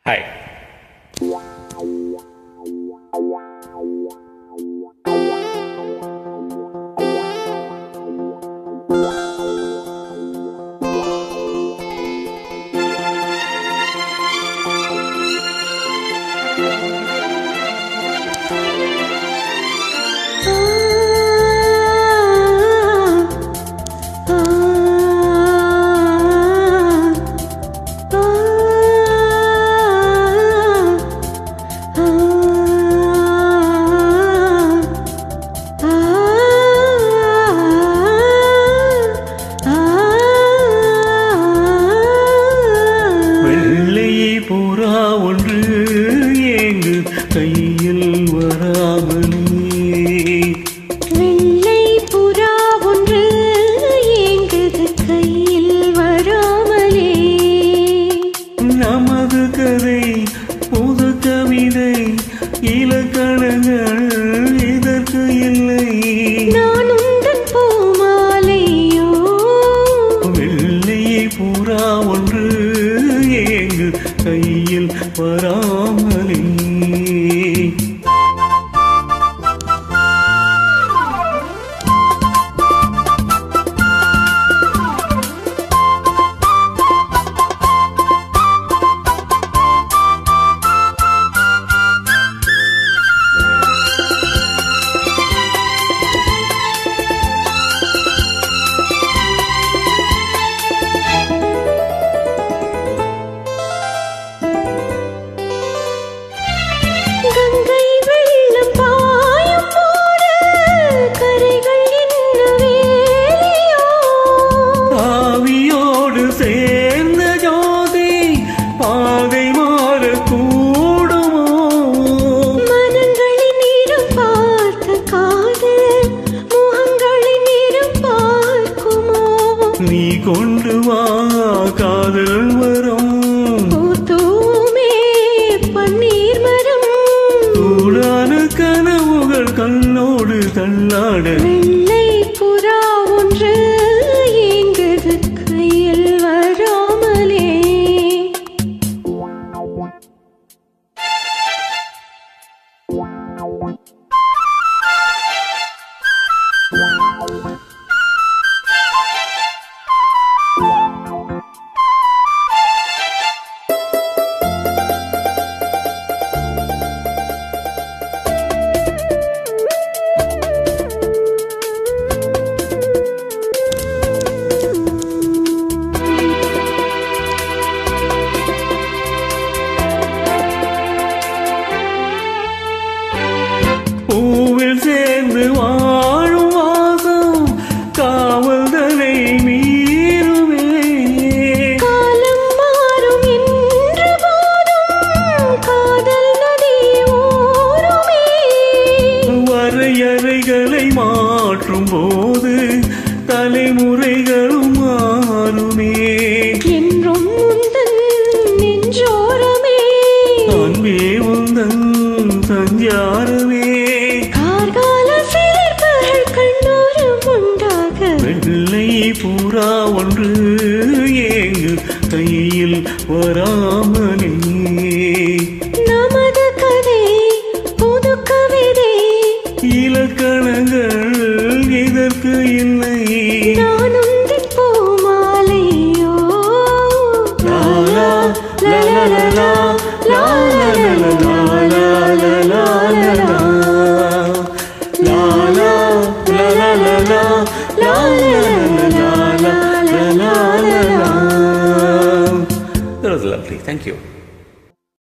Hi வெள்ளை புறா ஒன்று ஏங்கு கையில் வராமலே வெள்ளை புறா ஒன்று ஏங்குது கையில் வராமலே நமது கதை புது கவிதை இலக்கணங்கள் இதற்கு இல்லை நான் உந்தன் பூமாலையோ வெள்ளை புறா ஒன்று ஏங்கு கையில் வராமலே கங்கை வெள்ளம் பாயும் போது கரைகள் என்ன வேலையோ ஆவியோடு சேர்ந்த ஜோதி பாதை மாறக்கூடுமோ மனங்களின் நிறம் பார்த்த காதல் முகங்களின் நிறம் பார்க்குமோ நீ கொண்டு வா காதல் வரும் பூத்தூமே பன்னீர் மரம் சூடான கனவுகள் கண்ணோடு தள்ளாட வெள்ளை புறா ஒன்று ஏங்குது கையில் வராமலே பூவில் சேர்ந்து வாழும் வாசம் காவல்தனை மீறுமே காலம் மாறும் என்ற போதும் காதல் நதி ஓருமே வரையறைகளை மாற்றும் போது தலைமுறைகளும் மாறுமே என்றும் உந்தன் நெஞ்சோரமே அன்பே உந்தன் சஞ்சாரமே கார்கால சிலிர்ப்புகள் கண்ணோரம் உண்டாக வெள்ளை பூரா ஒன்று ஏங்கு கையில் வராமலே நமது கதை புது கவிதை இலக்கணங்கள் இதற்கு இல்லை நான் உந்தன் பூமாலையோ லா லா லா லா லா லா லா லா லா லா லா லா லா லா லா. லா லா லா லா லா லா லா லா லா லா லா லா லா லா லா. That was lovely. Thank you.